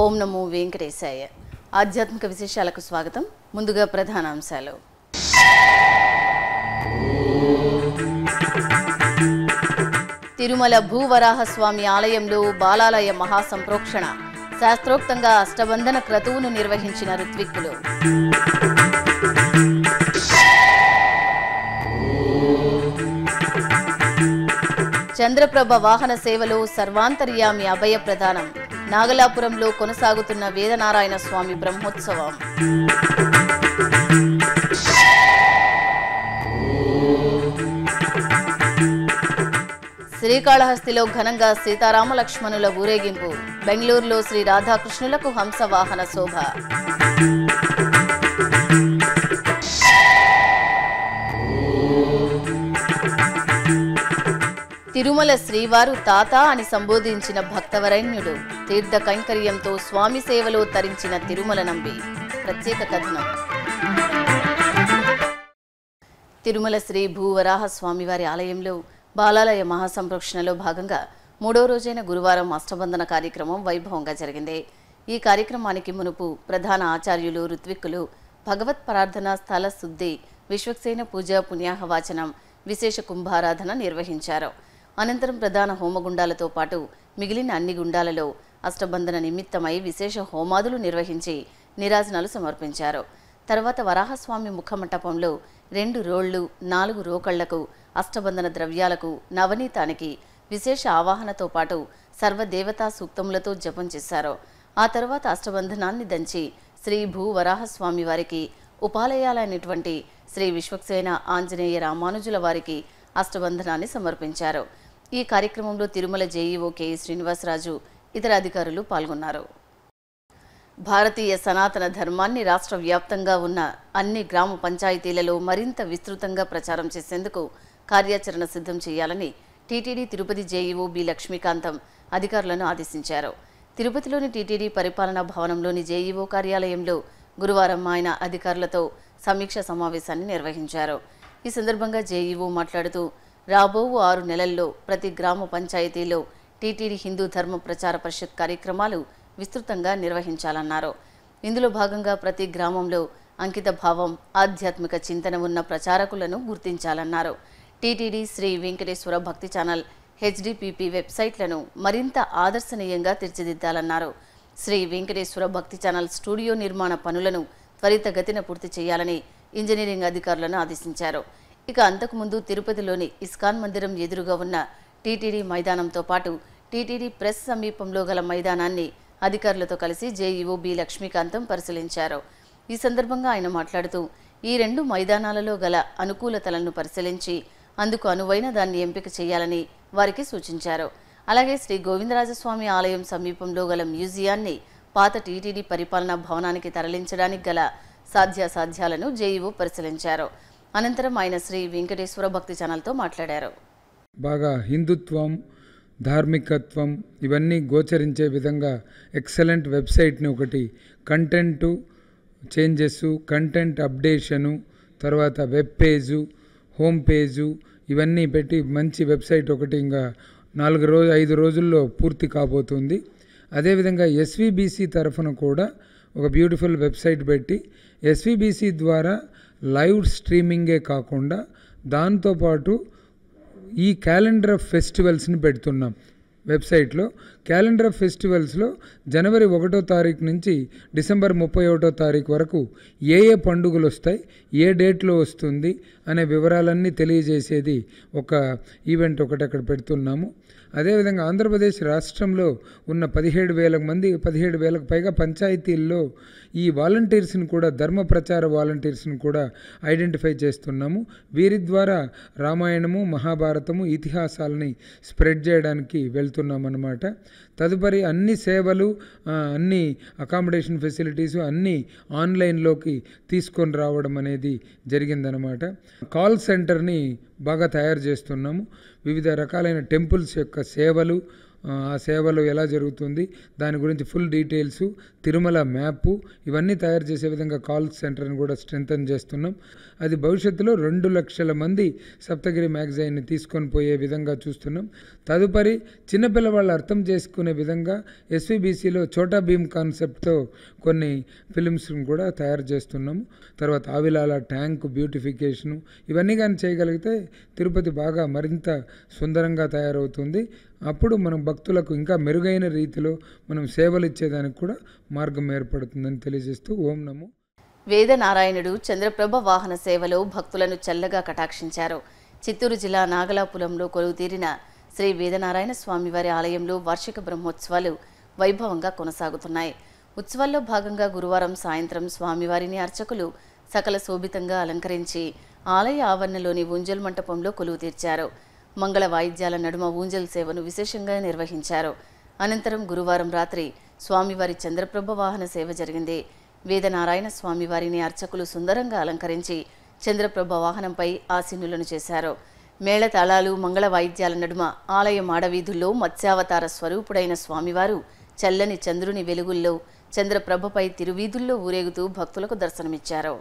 ఓం నమో వెంకటేశాయ ఆధ్యాత్మిక విశేషాలకు స్వాగతం ముందుగా ప్రధాన అంశాలు తిరుమల భూవరాహస్వామి ఆలయంలో బాలాలయ మహాసంప్రోక్షణ శాస్త్రోక్తంగా అష్టబంధన క్రతువును నిర్వహించిన ఋత్విక్కులు చంద్రప్రభ వాహన సేవలో సర్వాంతర్యామి అభయ ప్రదానం నాగలాపురంలో కొనసాగుతున్న వేదనారాయణ స్వామి బ్రహ్మోత్సవం శ్రీకాళహస్తిలో ఘనంగా సీతారామ లక్ష్మణుల ఊరేగింపు బెంగళూరులో శ్రీ రాధాకృష్ణులకు హంస వాహన శోభ తిరుమల శ్రీవారు తాత అని సంబోధించిన భక్తవరైణ్యుడు తీర్థ కైంకర్యంతో స్వామి సేవలో తరించిన తిరుమల నంబి ప్రత్యేక కథనం తిరుమల శ్రీ భూవరాహ స్వామివారి ఆలయంలో బాలాలయ మహాసంప్రోక్షణలో భాగంగా మూడో రోజైన గురువారం అష్టబంధన కార్యక్రమం వైభవంగా జరిగింది ఈ కార్యక్రమానికి మునుపు ప్రధాన ఆచార్యులు ఋత్విక్కులు భగవత్ ప్రార్థన స్థల శుద్ధి విశ్వక్సేన పూజ పుణ్యాహవాచనం విశేష కుంభారాధన నిర్వహించారు అనంతరం ప్రధాన హోమగుండాలతో పాటు మిగిలిన అన్ని గుండాలలో అష్టబంధన నిమిత్తమై విశేష హోమాదులు నిర్వహించి నిరాజనాలు సమర్పించారు తర్వాత వరాహస్వామి ముఖమంటపంలో రెండు రోళ్లు నాలుగు రోకళ్లకు అష్టబంధన ద్రవ్యాలకు నవనీతానికి విశేష ఆవాహనతో పాటు సర్వదేవతా సూక్తములతో జపం చేశారు ఆ తర్వాత అష్టబంధనాన్ని దంచి శ్రీ భూ వరాహస్వామి వారికి ఉపాలయాలైనటువంటి శ్రీ విశ్వక్సేన ఆంజనేయ రామానుజుల వారికి అష్టబంధనాన్ని సమర్పించారు ఈ కార్యక్రమంలో తిరుమల జేఈఓ కె శ్రీనివాసరాజు ఇతర అధికారులు పాల్గొన్నారు భారతీయ సనాతన ధర్మాన్ని రాష్ట్ర వ్యాప్తంగా ఉన్న అన్ని గ్రామ పంచాయతీలలో మరింత విస్తృతంగా ప్రచారం చేసేందుకు కార్యాచరణ సిద్ధం చేయాలని TTD Tirupati JEO B Lakshmikantham అధికారులను ఆదేశించారు తిరుపతిలోని టీటీడీ పరిపాలనా భవనంలోని జేఈఓ కార్యాలయంలో గురువారం ఆయన అధికారులతో సమీక్ష సమావేశాన్ని నిర్వహించారు ఈ సందర్భంగా జేఈఓ మాట్లాడుతూ రాబో ఆరు నెలల్లో ప్రతి గ్రామ పంచాయతీలో టీటీడీ హిందూ ధర్మ ప్రచార పరిషత్ కార్యక్రమాలు విస్తృతంగా నిర్వహించాలన్నారు ఇందులో భాగంగా ప్రతి గ్రామంలో అంకిత భావం ఆధ్యాత్మిక చింతన ఉన్న ప్రచారకులను గుర్తించాలన్నారు TTD Sri Venkateswara Bhakti channel HDPP వెబ్సైట్లను మరింత ఆదర్శనీయంగా తీర్చిదిద్దాలన్నారు శ్రీ వెంకటేశ్వర భక్తి ఛానల్ స్టూడియో నిర్మాణ పనులను త్వరితగతిన పూర్తి చేయాలని ఇంజనీరింగ్ అధికారులను ఆదేశించారు ఇక అంతకుముందు తిరుపతిలోని ఇస్కాన్ మందిరం ఎదురుగా ఉన్న టీటీడీ మైదానంతో పాటు టీటీడీ ప్రెస్ సమీపంలో గల మైదానాన్ని అధికారులతో కలిసి జేఈఓ బి లక్ష్మీకాంతం పరిశీలించారు ఈ సందర్భంగా ఆయన మాట్లాడుతూ ఈ రెండు మైదానాలలో గల అనుకూలతలను పరిశీలించి అందుకు అనువైన దాన్ని ఎంపిక చేయాలని వారికి సూచించారు అలాగే శ్రీ గోవిందరాజస్వామి ఆలయం సమీపంలో గల మ్యూజియాన్ని పాత టీటీడీ పరిపాలనా భవనానికి తరలించడానికి గల సాధ్యాసాధ్యాలను జేఈఓ పరిశీలించారు అనంతరం ఆయన శ్రీ వెంకటేశ్వర భక్తి ఛానల్తో మాట్లాడారు బాగా హిందుత్వం ధార్మికత్వం ఇవన్నీ గోచరించే విధంగా ఎక్సలెంట్ వెబ్సైట్ని ఒకటి కంటెంటు చేంజెస్ కంటెంట్ అప్డేషను తర్వాత వెబ్ పేజు హోమ్ పేజు ఇవన్నీ పెట్టి మంచి వెబ్సైట్ ఒకటి ఇంకా నాలుగు రోజు ఐదు రోజుల్లో పూర్తి కాబోతుంది అదేవిధంగా ఎస్విబిసి తరఫున కూడా ఒక బ్యూటిఫుల్ వెబ్సైట్ పెట్టి ఎస్విబిసి ద్వారా లైవ్ స్ట్రీమింగే కాకుండా దాంతోపాటు ఈ క్యాలెండర్ ఆఫ్ ఫెస్టివల్స్ని పెడుతున్నాం వెబ్సైట్లో క్యాలెండర్ ఆఫ్ ఫెస్టివల్స్లో జనవరి ఒకటో తారీఖు నుంచి డిసెంబర్ ముప్పై ఒకటో తారీఖు వరకు ఏ ఏ పండుగలు వస్తాయి ఏ డేట్లో వస్తుంది అనే వివరాలన్నీ తెలియజేసేది ఒక ఈవెంట్ ఒకటి అక్కడ పెడుతున్నాము అదేవిధంగా ఆంధ్రప్రదేశ్ రాష్ట్రంలో ఉన్న పదిహేడు వేల మంది పదిహేడు వేలకు పైగా పంచాయతీల్లో ఈ వాలంటీర్స్ని కూడా ధర్మ ప్రచార వాలంటీర్స్ని కూడా ఐడెంటిఫై చేస్తున్నాము వీరి ద్వారా రామాయణము మహాభారతము ఇతిహాసాలని స్ప్రెడ్ చేయడానికి వెళ్తున్నాం అన్నమాట తదుపరి అన్ని సేవలు ఆ, అన్ని అకామిడేషన్ ఫెసిలిటీస్ అన్నీ ఆన్లైన్లోకి తీసుకొని రావడం అనేది జరిగిందనమాట కాల్ సెంటర్ని బాగా తయారు చేస్తున్నాము వివిధ రకాలైన టెంపుల్స్ యొక్క సేవలు ఆ, ఆ సేవలు ఎలా జరుగుతుంది దాని గురించి ఫుల్ డీటెయిల్స్ తిరుమల మ్యాపు ఇవన్నీ తయారు చేసే విధంగా కాల్ సెంటర్ని కూడా స్ట్రెంగ్తన్ చేస్తున్నాం అది భవిష్యత్తులో రెండు లక్షల మంది సప్తగిరి మ్యాగజైన్ని తీసుకొని పోయే విధంగా చూస్తున్నాం తదుపరి చిన్నపిల్లవాళ్ళు అర్థం చేసుకునే విధంగా ఎస్విబిసిలో చోటా భీమ్ కాన్సెప్ట్తో కొన్ని ఫిలిమ్స్ కూడా తయారు చేస్తున్నాము తర్వాత ఆవిలాల ట్యాంక్ బ్యూటిఫికేషను ఇవన్నీ కానీ చేయగలిగితే తిరుపతి బాగా మరింత సుందరంగా తయారవుతుంది అప్పుడు మనం భక్తులకు ఇంకా మెరుగైన రీతిలో మనం సేవలు ఇచ్చేదానికి కూడా మార్గం ఏర్పడుతుందని తెలియజేస్తూ ఓం నమో వేదనారాయణుడు చంద్రప్రభ వాహన సేవలో భక్తులను చల్లగా కటాక్షించారు చిత్తూరు జిల్లా నాగలాపురంలో కొలువుతీరిన శ్రీ వేదనారాయణ స్వామివారి ఆలయంలో వార్షిక బ్రహ్మోత్సవాలు వైభవంగా కొనసాగుతున్నాయి ఉత్సవాల్లో భాగంగా గురువారం సాయంత్రం స్వామివారిని అర్చకులు సకల శోభితంగా అలంకరించి ఆలయ ఆవరణలోని ఊంజల్ మంటపంలో కొలువు తీర్చారు మంగళ వాయిద్యాల నడుమ ఊంజల్ సేవను విశేషంగా నిర్వహించారు అనంతరం గురువారం రాత్రి స్వామివారి చంద్రప్రభ వాహన సేవ జరిగింది వేదనారాయణ స్వామివారిని అర్చకులు సుందరంగా అలంకరించి చంద్రప్రభ వాహనంపై ఆసీనులను చేశారు మేళతాళాలు మంగళ వాయిద్యాల నడుమ ఆలయ మాడవీధుల్లో మత్స్యావతార స్వరూపుడైన స్వామివారు చల్లని చంద్రుని వెలుగుల్లో చంద్రప్రభపై తిరువీధుల్లో ఊరేగుతూ భక్తులకు దర్శనమిచ్చారు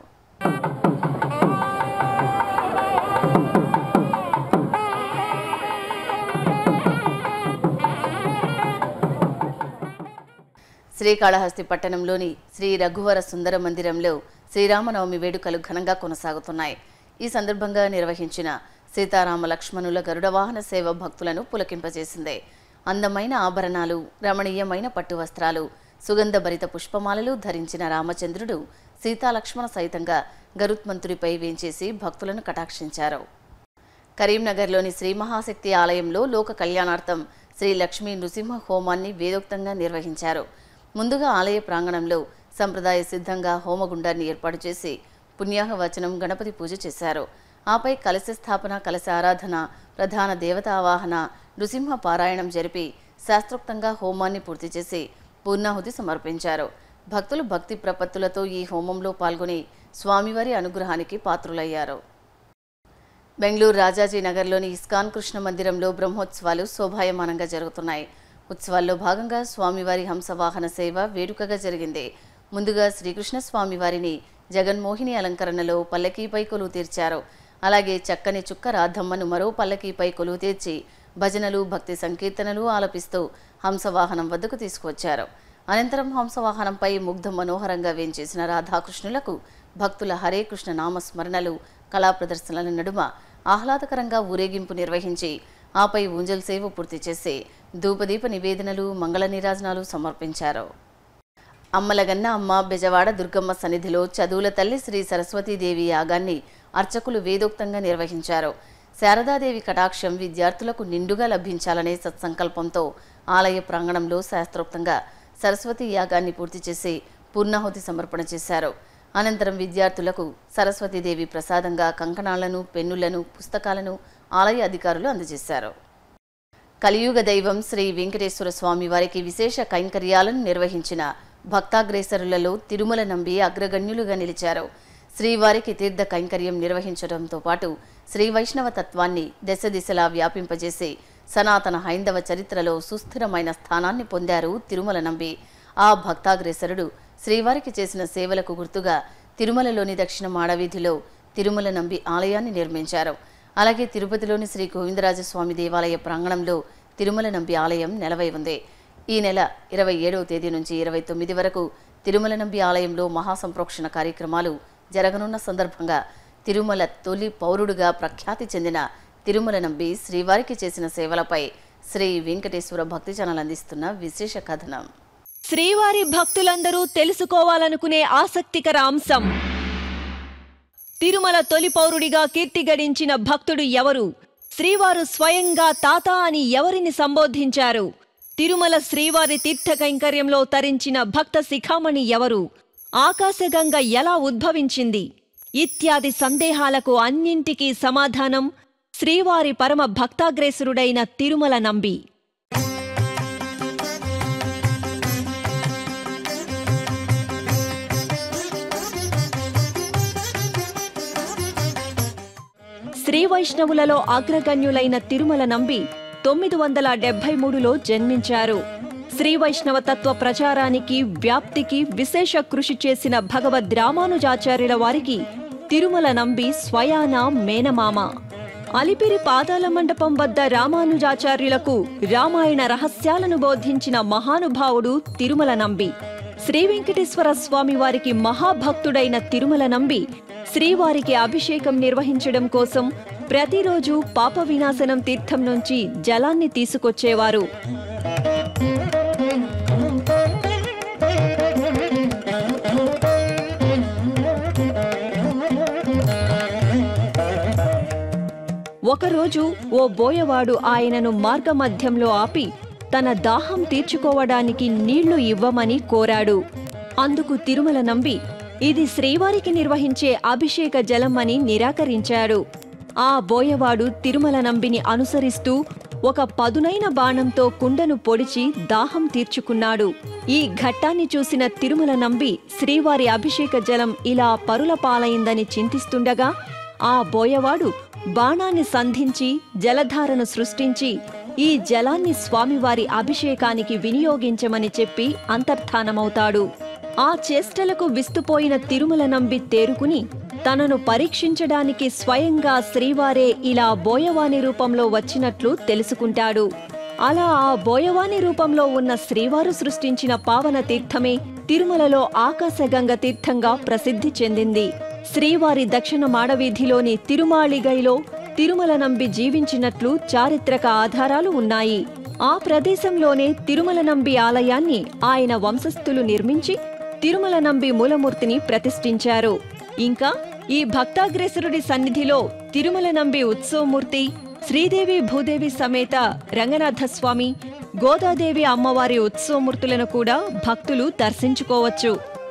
శ్రీకాళహస్తి పట్టణంలోని శ్రీ రఘువర సుందర మందిరంలో శ్రీరామనవమి వేడుకలు ఘనంగా కొనసాగుతున్నాయి ఈ సందర్భంగా నిర్వహించిన సీతారామ లక్ష్మణుల గరుడ వాహన సేవ భక్తులను పులకింపజేసింది అందమైన ఆభరణాలు రమణీయమైన పట్టు వస్త్రాలు సుగంధభరిత పుష్పమాలలు ధరించిన రామచంద్రుడు సీతాలక్ష్మణ సహితంగా గరుత్మంతుడిపై వేంచేసి భక్తులను కటాక్షించారు కరీంనగర్లోని శ్రీ మహాశక్తి ఆలయంలో లోక కళ్యాణార్థం శ్రీ లక్ష్మీ నృసింహ హోమాన్ని వేదోక్తంగా నిర్వహించారు ముందుగా ఆలయ ప్రాంగణంలో సంప్రదాయ సిద్ధంగా హోమగుండాన్ని ఏర్పాటు చేసి పుణ్యాహ వచనం గణపతి పూజ చేశారు ఆపై కలశ స్థాపన కలశ ఆరాధన ప్రధాన దేవతావాహన నృసింహ పారాయణం జరిపి శాస్త్రోక్తంగా హోమాన్ని పూర్తి చేసి పూర్ణాహుతి సమర్పించారు భక్తులు భక్తి ప్రపత్తులతో ఈ హోమంలో పాల్గొని స్వామివారి అనుగ్రహానికి పాత్రులయ్యారు బెంగళూరు రాజాజీ నగర్లోని ఇస్కాన్ కృష్ణ మందిరంలో బ్రహ్మోత్సవాలు శోభాయమానంగా జరుగుతున్నాయి ఉత్సవాల్లో భాగంగా స్వామివారి హంసవాహన సేవ వేడుకగా జరిగింది ముందుగా శ్రీకృష్ణ స్వామివారిని జగన్మోహిని అలంకరణలో పల్లకీపై కొలువు తీర్చారు అలాగే చక్కని చుక్క రాధమ్మను మరో పల్లకీపై కొలువు తీర్చి భజనలు భక్తి సంకీర్తనలు ఆలపిస్తూ హంసవాహనం వద్దకు తీసుకువచ్చారు అనంతరం హంసవాహనంపై ముగ్ధ మనోహరంగా వేంచేసిన రాధాకృష్ణులకు భక్తుల హరే కృష్ణ నామస్మరణలు కళా ప్రదర్శనల నడుమ ఆహ్లాదకరంగా ఊరేగింపు నిర్వహించి ఆపై ఊంజల్ సేవ పూర్తి చేసి ధూపదీప నివేదనలు మంగళ నీరాజనాలు సమర్పించారు అమ్మలగన్న అమ్మ బెజవాడ దుర్గమ్మ సన్నిధిలో చదువుల తల్లి శ్రీ సరస్వతీదేవి యాగాన్ని అర్చకులు వేదోక్తంగా నిర్వహించారు శారదాదేవి కటాక్షం విద్యార్థులకు నిండుగా లభించాలనే సత్సంకల్పంతో ఆలయ ప్రాంగణంలో శాస్త్రోక్తంగా సరస్వతి యాగాన్ని పూర్తి చేసి పూర్ణాహుతి సమర్పణ చేశారు అనంతరం విద్యార్థులకు సరస్వతీదేవి ప్రసాదంగా కంకణాలను పెన్నులను పుస్తకాలను ఆలయ అధికారులు అందజేశారు కలియుగ దైవం శ్రీ వెంకటేశ్వర స్వామి వారికి విశేష కైంకర్యాలను నిర్వహించిన భక్తాగ్రేసరులలో తిరుమల నంబి అగ్రగణ్యులుగా నిలిచారు శ్రీవారికి తీర్థ కైంకర్యం నిర్వహించడంతో పాటు శ్రీ వైష్ణవ తత్వాన్ని దశ దిశలా వ్యాపింపజేసి సనాతన హైందవ చరిత్రలో సుస్థిరమైన స్థానాన్ని పొందారు తిరుమల నంబి ఆ భక్తాగ్రేసరుడు శ్రీవారికి చేసిన సేవలకు గుర్తుగా తిరుమలలోని దక్షిణ మాడవీధిలో తిరుమల నంబి ఆలయాన్ని నిర్మించారు అలాగే తిరుపతిలోని శ్రీ గోవిందరాజస్వామి దేవాలయ ప్రాంగణంలో తిరుమల నంబి ఆలయం నెలవై ఉంది ఈ నెల ఇరవై ఏడవ తేదీ నుంచి ఇరవై తొమ్మిది వరకు తిరుమల నంబి ఆలయంలో మహాసంప్రోక్షణ కార్యక్రమాలు జరగనున్న సందర్భంగా తిరుమల తొలి పౌరుడుగా ప్రఖ్యాతి చెందిన తిరుమల నంబి శ్రీవారికి చేసిన సేవలపై శ్రీ వెంకటేశ్వర భక్తి ఛానల్ అందిస్తున్న విశేష కథనం శ్రీవారి భక్తులందరూ తెలుసుకోవాలనుకునే ఆసక్తికర అంశం తిరుమల తొలి పౌరుడిగా కీర్తి గడించిన భక్తుడు ఎవరు శ్రీవారు స్వయంగా తాత అని ఎవరిని సంబోధించారు తిరుమల శ్రీవారి తీర్థ కైంకర్యంలో తరించిన భక్త శిఖామణి ఎవరు ఆకాశగంగ ఎలా ఉద్భవించింది ఇత్యాది సందేహాలకు అన్నింటికీ సమాధానం శ్రీవారి పరమ భక్తాగ్రేసురుడైన తిరుమల నంబి శ్రీ వైష్ణవులలో అగ్రగణ్యులైన తిరుమల నంబి తొమ్మిది వందల డెబ్బై మూడులో జన్మించారు శ్రీ వైష్ణవ తత్వ ప్రచారానికి వ్యాప్తికి విశేష కృషి చేసిన భగవద్ రామానుజాచార్యుల వారికి తిరుమల నంబి స్వయాన మేనమామ అలిపిరి పాదాల మండపం వద్ద రామానుజాచార్యులకు రామాయణ రహస్యాలను బోధించిన మహానుభావుడు తిరుమల నంబి శ్రీ వెంకటేశ్వర స్వామి వారికి మహాభక్తుడైన తిరుమల నంబి శ్రీవారికి అభిషేకం నిర్వహించడం కోసం ప్రతిరోజు పాప వినాశనం తీర్థం నుంచి జలాన్ని తీసుకొచ్చేవారు ఒకరోజు ఓ బోయవాడు ఆయనను మార్గమధ్యంలో ఆపి తన దాహం తీర్చుకోవడానికి నీళ్లు ఇవ్వమని కోరాడు అందుకు తిరుమల నంబి ఇది శ్రీవారికి నిర్వహించే అభిషేక జలం అని నిరాకరించాడు ఆ బోయవాడు తిరుమల నంబిని అనుసరిస్తూ ఒక పదునైన బాణంతో కుండను పొడిచి దాహం తీర్చుకున్నాడు ఈ ఘట్టాన్ని చూసిన తిరుమల నంబి శ్రీవారి అభిషేక జలం ఇలా పరుల పాలైందని చింతిస్తుండగా ఆ బోయవాడు బాణాన్ని సంధించి జలధారను సృష్టించి ఈ జలాన్ని స్వామివారి అభిషేకానికి వినియోగించమని చెప్పి అంతర్ధానమవుతాడు ఆ చేష్టలకు విస్తుపోయిన తిరుమల నంబి తేరుకుని తనను పరీక్షించడానికి స్వయంగా శ్రీవారే ఇలా బోయవాని రూపంలో వచ్చినట్లు తెలుసుకుంటాడు అలా ఆ బోయవాని రూపంలో ఉన్న శ్రీవారు సృష్టించిన పావన తీర్థమే తిరుమలలో ఆకాశగంగ తీర్థంగా ప్రసిద్ధి చెందింది శ్రీవారి దక్షిణ మాడవీధిలోని తిరుమాళిగైలో తిరుమల నంబి జీవించినట్లు చారిత్రక ఆధారాలు ఉన్నాయి ఆ ప్రదేశంలోనే తిరుమల నంబి ఆలయాన్ని ఆయన వంశస్థులు నిర్మించి తిరుమల నంబి మూలమూర్తిని ప్రతిష్ఠించారు ఇంకా ఈ భక్తాగ్రేసరుడి సన్నిధిలో తిరుమల నంబి ఉత్సవమూర్తి శ్రీదేవి భూదేవి సమేత రంగనాథస్వామి గోదాదేవి అమ్మవారి ఉత్సవమూర్తులను కూడా భక్తులు దర్శించుకోవచ్చు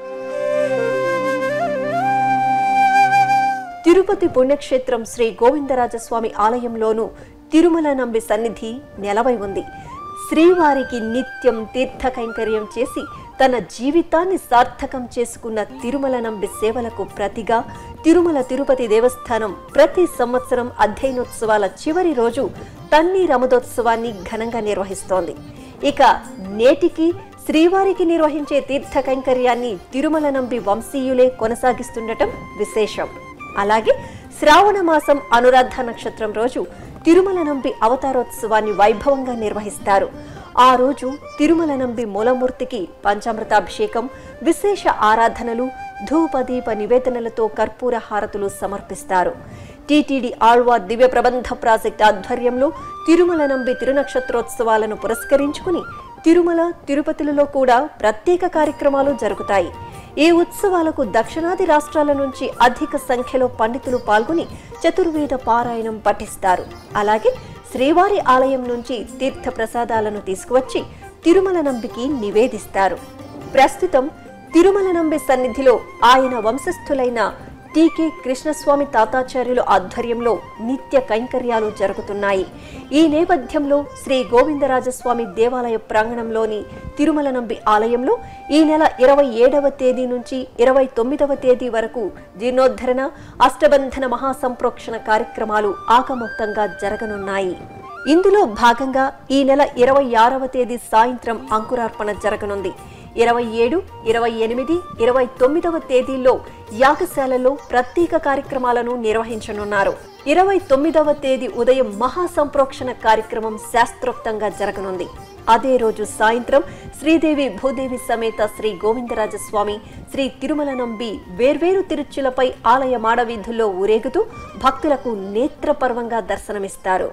తిరుపతి పుణ్యక్షేత్రం శ్రీ గోవిందరాజస్వామి ఆలయంలోనూ తిరుమల నంబి సన్నిధి నెలవై ఉంది శ్రీవారికి నిత్యం తీర్థ కైంకర్యం చేసి తన జీవితాన్ని సార్థకం చేసుకున్న తిరుమల నంబి సేవలకు ప్రతిగా తిరుమల తిరుపతి దేవస్థానం ప్రతి సంవత్సరం అధ్యయనోత్సవాల చివరి రోజు తన్ని రమదోత్సవాన్ని ఘనంగా నిర్వహిస్తోంది ఇక నేటికి శ్రీవారికి నిర్వహించే తీర్థ కైంకర్యాన్ని తిరుమల నంబి వంశీయులే కొనసాగిస్తుండటం విశేషం అలాగే శ్రావణ మాసం అనురాధ నక్షత్రం రోజు తిరుమల నంబి అవతారోత్సవాన్ని వైభవంగా నిర్వహిస్తారు ఆ రోజు తిరుమల నంబి మూలమూర్తికి పంచామృతాభిషేకం విశేష ఆరాధనలు ధూపదీప నివేదనలతో కర్పూర హారతులు సమర్పిస్తారు టీటీడీ ఆళ్వార్ దివ్య ప్రబంధ ప్రాజెక్ట్ ఆధ్వర్యంలో తిరుమల నంబి తిరునక్షత్రోత్సవాలను పురస్కరించుకుని తిరుమల తిరుపతిలలో కూడా ప్రత్యేక కార్యక్రమాలు జరుగుతాయి ఈ ఉత్సవాలకు దక్షిణాది రాష్ట్రాల నుంచి అధిక సంఖ్యలో పండితులు పాల్గొని చతుర్వేద పారాయణం పఠిస్తారు అలాగే శ్రీవారి ఆలయం నుంచి తీర్థ ప్రసాదాలను తీసుకువచ్చి తిరుమల నంబికి నివేదిస్తారు ప్రస్తుతం తిరుమల నంబి సన్నిధిలో ఆయన వంశస్థులైన టీకే కృష్ణస్వామి తాతాచార్యుల ఆధ్వర్యంలో నిత్య కైంకర్యాలు జరుగుతున్నాయి ఈ నేపథ్యంలో శ్రీ గోవిందరాజస్వామి దేవాలయ ప్రాంగణంలోని తిరుమల నంబి ఆలయంలో ఈ నెల ఇరవై ఏడవ తేదీ నుంచి ఇరవై తొమ్మిదవ తేదీ వరకు జీర్ణోద్ధరణ అష్టబంధన మహాసంప్రోక్షణ కార్యక్రమాలు ఆకమోక్తంగా జరగనున్నాయి ఇందులో భాగంగా ఈ నెల ఇరవై ఆరవ తేదీ సాయంత్రం అంకురార్పణ జరగనుంది ఇరవై ఏడు ఇరవై ఎనిమిది ఇరవై తొమ్మిదవ తేదీల్లో యాగశాలలో ప్రత్యేక కార్యక్రమాలను నిర్వహించనున్నారు ఇరవై తొమ్మిదవ తేదీ ఉదయం మహాసంప్రోక్షణ కార్యక్రమం శాస్త్రోక్తంగా జరగనుంది అదే రోజు సాయంత్రం శ్రీదేవి భూదేవి సమేత శ్రీ గోవిందరాజస్వామి శ్రీ తిరుమల నంబి వేర్వేరు తిరుచులపై ఆలయ మాడవీధుల్లో ఊరేగుతూ భక్తులకు నేత్రపర్వంగా దర్శనమిస్తారు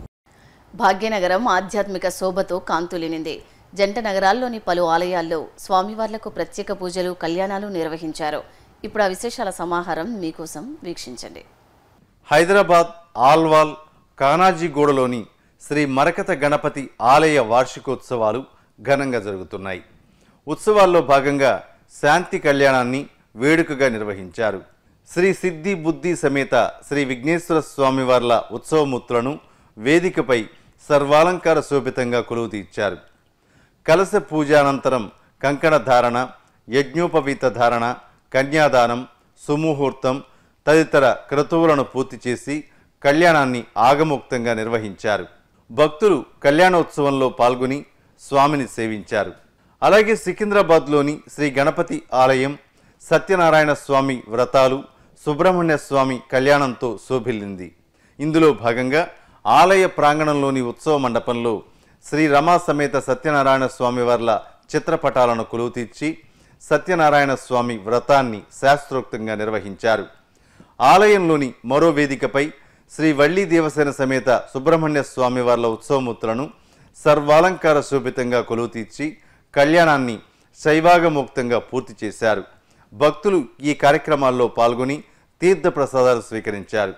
భాగ్యనగరం ఆధ్యాత్మిక శోభతో కాంతులినింది జంట నగరాల్లోని పలు ఆలయాల్లో స్వామివార్లకు ప్రత్యేక పూజలు కళ్యాణాలు నిర్వహించారు ఇప్పుడు ఆ విశేషాల సమాహారం మీకోసం వీక్షించండి హైదరాబాద్ ఆల్వాల్ కానాజీగూడలోని శ్రీ మరకత గణపతి ఆలయ వార్షికోత్సవాలు ఘనంగా జరుగుతున్నాయి ఉత్సవాల్లో భాగంగా శాంతి కళ్యాణాన్ని వేడుకగా నిర్వహించారు శ్రీ సిద్ధి బుద్ధి సమేత శ్రీ విఘ్నేశ్వర స్వామివార్ల ఉత్సవమూర్తులను వేదికపై సర్వాలంకార శోభితంగా కొలువు తీర్చారు కలశ పూజానంతరం కంకణ ధారణ యజ్ఞోపవీత ధారణ కన్యాదానం సుముహూర్తం తదితర క్రతువులను పూర్తి చేసి కళ్యాణాన్ని ఆగమోక్తంగా నిర్వహించారు భక్తులు కళ్యాణోత్సవంలో పాల్గొని స్వామిని సేవించారు అలాగే సికింద్రాబాద్లోని శ్రీ గణపతి ఆలయం సత్యనారాయణ స్వామి వ్రతాలు సుబ్రహ్మణ్య స్వామి కళ్యాణంతో శోభిల్లింది ఇందులో భాగంగా ఆలయ ప్రాంగణంలోని ఉత్సవ మండపంలో శ్రీ రమా సమేత సత్యనారాయణ స్వామి వార్ల చిత్రపటాలను కొలువు తీర్చి సత్యనారాయణ స్వామి వ్రతాన్ని శాస్త్రోక్తంగా నిర్వహించారు ఆలయంలోని మరో వేదికపై శ్రీ వల్లి దేవసేన సమేత సుబ్రహ్మణ్య స్వామి వార్ల ఉత్సవమూర్తులను సర్వాలంకార శోభితంగా కొలువు తీర్చి కళ్యాణాన్ని శైవాగముక్తంగా పూర్తి చేశారు భక్తులు ఈ కార్యక్రమాల్లో పాల్గొని తీర్థ ప్రసాదాలు స్వీకరించారు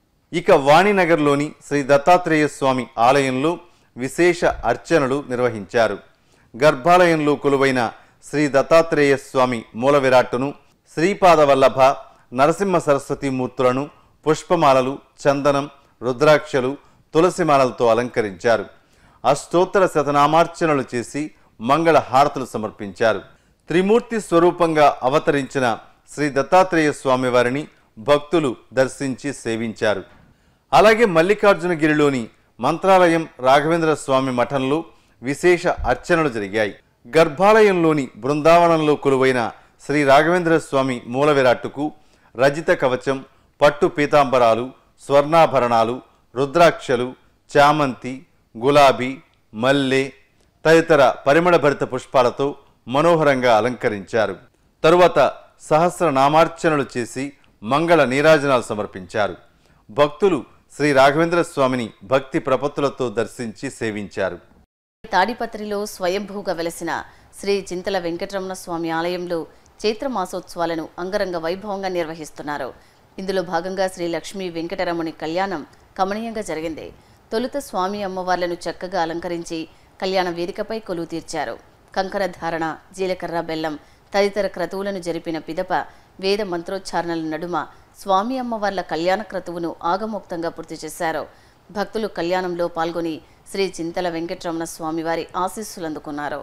ఇక వాణినగర్లోని శ్రీ దత్తాత్రేయ స్వామి ఆలయంలో విశేష అర్చనలు నిర్వహించారు గర్భాలయంలో కొలువైన శ్రీ దత్తాత్రేయ స్వామి మూల విరాట్టును శ్రీపాద వల్లభ నరసింహ సరస్వతి మూర్తులను పుష్పమాలలు చందనం రుద్రాక్షలు తులసిమాలలతో అలంకరించారు అష్టోత్తర శతనామార్చనలు చేసి మంగళ హారతులు సమర్పించారు త్రిమూర్తి స్వరూపంగా అవతరించిన శ్రీ దత్తాత్రేయ స్వామి వారిని భక్తులు దర్శించి సేవించారు అలాగే మల్లికార్జునగిరిలోని మంత్రాలయం రాఘవేంద్ర స్వామి మఠంలో విశేష అర్చనలు జరిగాయి గర్భాలయంలోని బృందావనంలో కొలువైన శ్రీ రాఘవేంద్ర స్వామి మూల విరాట్టుకు రజిత కవచం పట్టు పీతాంబరాలు స్వర్ణాభరణాలు రుద్రాక్షలు చామంతి గులాబీ మల్లె తదితర పరిమళభరిత పుష్పాలతో మనోహరంగా అలంకరించారు తరువాత సహస్ర నామార్చనలు చేసి మంగళ నీరాజనాలు సమర్పించారు భక్తులు శ్రీ రాఘవేంద్ర స్వామిని భక్తి ప్రపత్తులతో దర్శించి సేవించారు తాడిపత్రిలో స్వయంభూగా వెలసిన శ్రీ చింతల వెంకటరమణ స్వామి ఆలయంలో చైత్ర మాసోత్సవాలను అంగరంగ వైభవంగా నిర్వహిస్తున్నారు ఇందులో భాగంగా శ్రీ లక్ష్మీ వెంకటరమణి కళ్యాణం కమనీయంగా జరిగింది తొలుత స్వామి అమ్మవార్లను చక్కగా అలంకరించి కళ్యాణ వేదికపై కొలువు తీర్చారు కంకర ధారణ జీలకర్ర బెల్లం తదితర క్రతువులను జరిపిన పిదప వేద మంత్రోచ్చారణల నడుమ స్వామి అమ్మవార్ల కళ్యాణ క్రతువును ఆగమోక్తంగా పూర్తి చేశారు భక్తులు కళ్యాణంలో పాల్గొని శ్రీ చింతల వెంకటరమణ స్వామి వారి ఆశీస్సులు అందుకున్నారు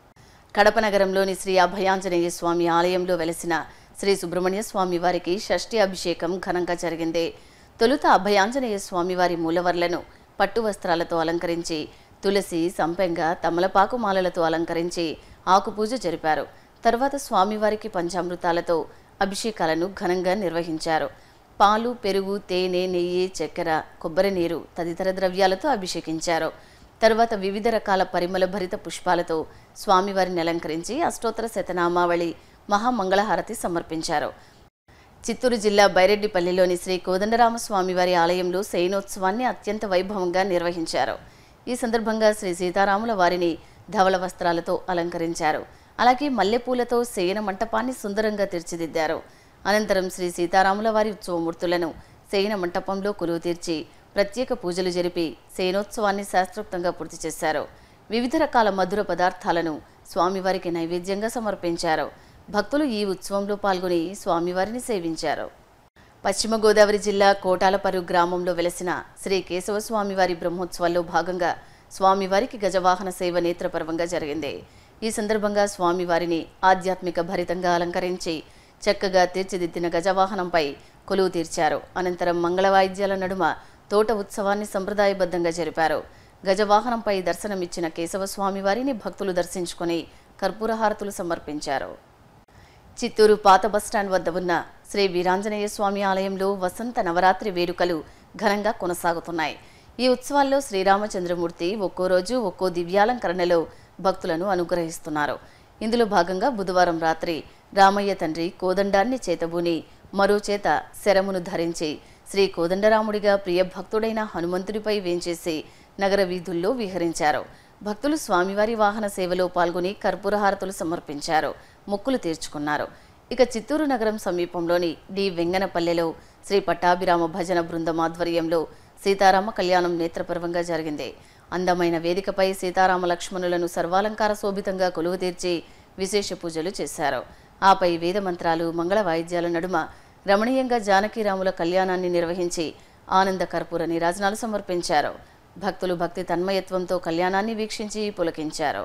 కడప నగరంలోని శ్రీ అభయాంజనేయ స్వామి ఆలయంలో వెలసిన శ్రీ సుబ్రహ్మణ్య స్వామి వారికి షష్ఠి అభిషేకం ఘనంగా జరిగింది తొలుత అభయాంజనేయ స్వామి వారి మూలవర్లను పట్టు వస్త్రాలతో అలంకరించి తులసి సంపెంగ తమలపాకు మాలలతో అలంకరించి ఆకుపూజ జరిపారు తర్వాత స్వామివారికి పంచామృతాలతో అభిషేకాలను ఘనంగా నిర్వహించారు పాలు పెరుగు తేనె నెయ్యి చక్కెర కొబ్బరి నీరు తదితర ద్రవ్యాలతో అభిషేకించారు తరువాత వివిధ రకాల పరిమళ భరిత పుష్పాలతో స్వామివారిని అలంకరించి అష్టోత్తర శతనామావళి మహామంగళహారతి సమర్పించారు చిత్తూరు జిల్లా బైరెడ్డిపల్లిలోని శ్రీ కోదండరామస్వామి వారి ఆలయంలో శయనోత్సవాన్ని అత్యంత వైభవంగా నిర్వహించారు ఈ సందర్భంగా శ్రీ సీతారాముల వారిని ధవళ వస్త్రాలతో అలంకరించారు అలాగే మల్లెపూలతో శయన మంటపాన్ని సుందరంగా తీర్చిదిద్దారు అనంతరం శ్రీ సీతారాముల వారి ఉత్సవమూర్తులను శయన మంటపంలో కొలువు తీర్చి ప్రత్యేక పూజలు జరిపి శయనోత్సవాన్ని శాస్త్రోక్తంగా పూర్తి చేశారు వివిధ రకాల మధుర పదార్థాలను స్వామివారికి నైవేద్యంగా సమర్పించారు భక్తులు ఈ ఉత్సవంలో పాల్గొని స్వామివారిని సేవించారు పశ్చిమ గోదావరి జిల్లా కోటాలపరు గ్రామంలో వెలసిన శ్రీ కేశవ స్వామివారి బ్రహ్మోత్సవాల్లో భాగంగా స్వామివారికి గజవాహన సేవ నేత్రపర్వంగా జరిగింది ఈ సందర్భంగా స్వామివారిని ఆధ్యాత్మిక భరితంగా అలంకరించి చక్కగా తీర్చిదిద్దిన గజవాహనంపై కొలువు తీర్చారు అనంతరం మంగళవాయిద్యాల నడుమ తోట ఉత్సవాన్ని సంప్రదాయబద్ధంగా జరిపారు గజవాహనంపై దర్శనమిచ్చిన కేశవ స్వామివారిని భక్తులు దర్శించుకుని కర్పూరహారతులు సమర్పించారు చిత్తూరు పాత బస్టాండ్ వద్ద ఉన్న శ్రీ వీరాంజనేయ స్వామి ఆలయంలో వసంత నవరాత్రి వేడుకలు ఘనంగా కొనసాగుతున్నాయి ఈ ఉత్సవాల్లో శ్రీరామచంద్రమూర్తి ఒక్కో రోజు ఒక్కో దివ్యాలంకరణలో భక్తులను అనుగ్రహిస్తున్నారు ఇందులో భాగంగా బుధవారం రాత్రి రామయ్య తండ్రి కోదండాన్ని చేతబూని మరో చేత శరమును ధరించి శ్రీ కోదండరాముడిగా ప్రియ భక్తుడైన హనుమంతుడిపై వేంచేసి నగర వీధుల్లో విహరించారు భక్తులు స్వామివారి వాహన సేవలో పాల్గొని కర్పూరహారతులు సమర్పించారు మొక్కులు తీర్చుకున్నారు ఇక చిత్తూరు నగరం సమీపంలోని డి వెంగనపల్లెలో శ్రీ పట్టాభిరామ భజన బృందం ఆధ్వర్యంలో సీతారామ కళ్యాణం నేత్రపర్వంగా జరిగింది అందమైన వేదికపై సీతారామ లక్ష్మణులను సర్వాలంకార శోభితంగా కొలువు తీర్చి విశేష పూజలు చేశారు ఆపై వేద మంత్రాలు మంగళ వాయిద్యాల నడుమ రమణీయంగా జానకీరాముల కళ్యాణాన్ని నిర్వహించి ఆనంద కర్పూర నీరాజనాలు సమర్పించారు భక్తులు భక్తి తన్మయత్వంతో కళ్యాణాన్ని వీక్షించి పులకించారు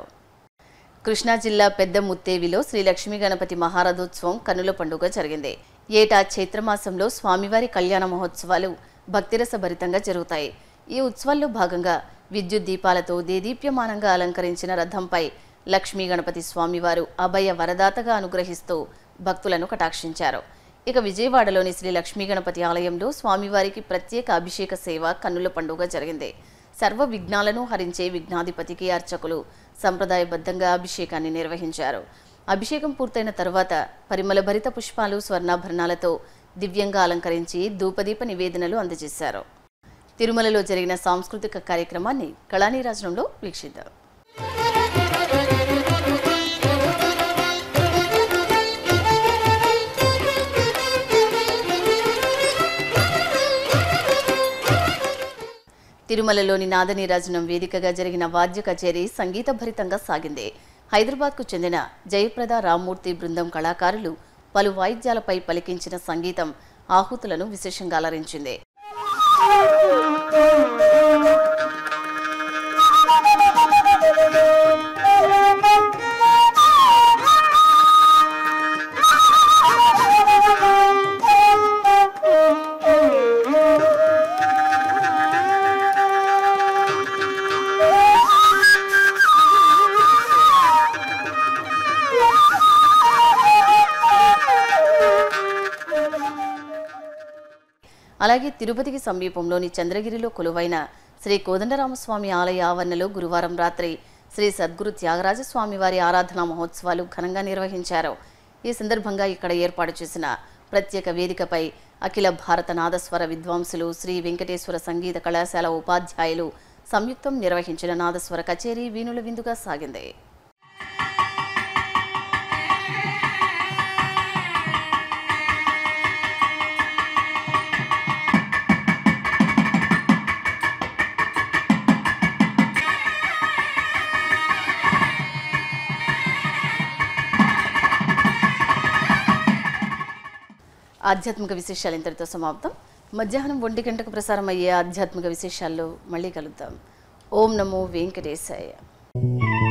కృష్ణా జిల్లా పెద్ద ముత్తేవిలో శ్రీ లక్ష్మీ గణపతి మహారథోత్సవం కన్నుల పండుగ జరిగింది ఏటా చైత్రమాసంలో స్వామివారి కళ్యాణ మహోత్సవాలు భక్తిరస భరితంగా జరుగుతాయి ఈ ఉత్సవాల్లో భాగంగా విద్యుత్ దీపాలతో దేదీప్యమానంగా అలంకరించిన రథంపై లక్ష్మీ గణపతి స్వామివారు అభయ వరదాతగా అనుగ్రహిస్తూ భక్తులను కటాక్షించారు ఇక విజయవాడలోని శ్రీ లక్ష్మీ గణపతి ఆలయంలో స్వామివారికి ప్రత్యేక అభిషేక సేవ కన్నుల పండుగ జరిగింది సర్వ విఘ్నాలను హరించే విఘ్నాధిపతికి అర్చకులు సంప్రదాయబద్ధంగా అభిషేకాన్ని నిర్వహించారు అభిషేకం పూర్తయిన తర్వాత పరిమళ భరిత పుష్పాలు స్వర్ణాభరణాలతో దివ్యంగా అలంకరించి ధూపదీప నివేదనలు అందజేశారు తిరుమలలో జరిగిన సాంస్కృతిక కార్యక్రమాన్ని కళానీరాజనంలో వీక్షిద్దాం తిరుమలలోని నాదనీరాజనం వేదికగా జరిగిన వాద్య కచేరీ సంగీతభరితంగా సాగింది హైదరాబాద్కు చెందిన జయప్రద రామ్మూర్తి బృందం కళాకారులు పలు వాయిద్యాలపై పలికించిన సంగీతం ఆహుతులను విశేషంగా అలరించింది అలాగే తిరుపతికి సమీపంలోని చంద్రగిరిలో కొలువైన శ్రీ కోదండరామస్వామి ఆలయ ఆవరణలో గురువారం రాత్రి శ్రీ సద్గురు త్యాగరాజస్వామి వారి ఆరాధనా మహోత్సవాలు ఘనంగా నిర్వహించారు ఈ సందర్భంగా ఇక్కడ ఏర్పాటు చేసిన ప్రత్యేక వేదికపై అఖిల భారత నాదస్వర విద్వాంసులు శ్రీ వెంకటేశ్వర సంగీత కళాశాల ఉపాధ్యాయులు సంయుక్తం నిర్వహించిన నాదస్వర కచేరీ వీణుల విందుగా సాగింది ఆధ్యాత్మిక విశేషాలు ఇంతటితో సమాప్తం మధ్యాహ్నం ఒంటి గంటకు ప్రసారం అయ్యే ఆధ్యాత్మిక విశేషాల్లో మళ్ళీ కలుద్దాం ఓం నమో వెంకటేశాయ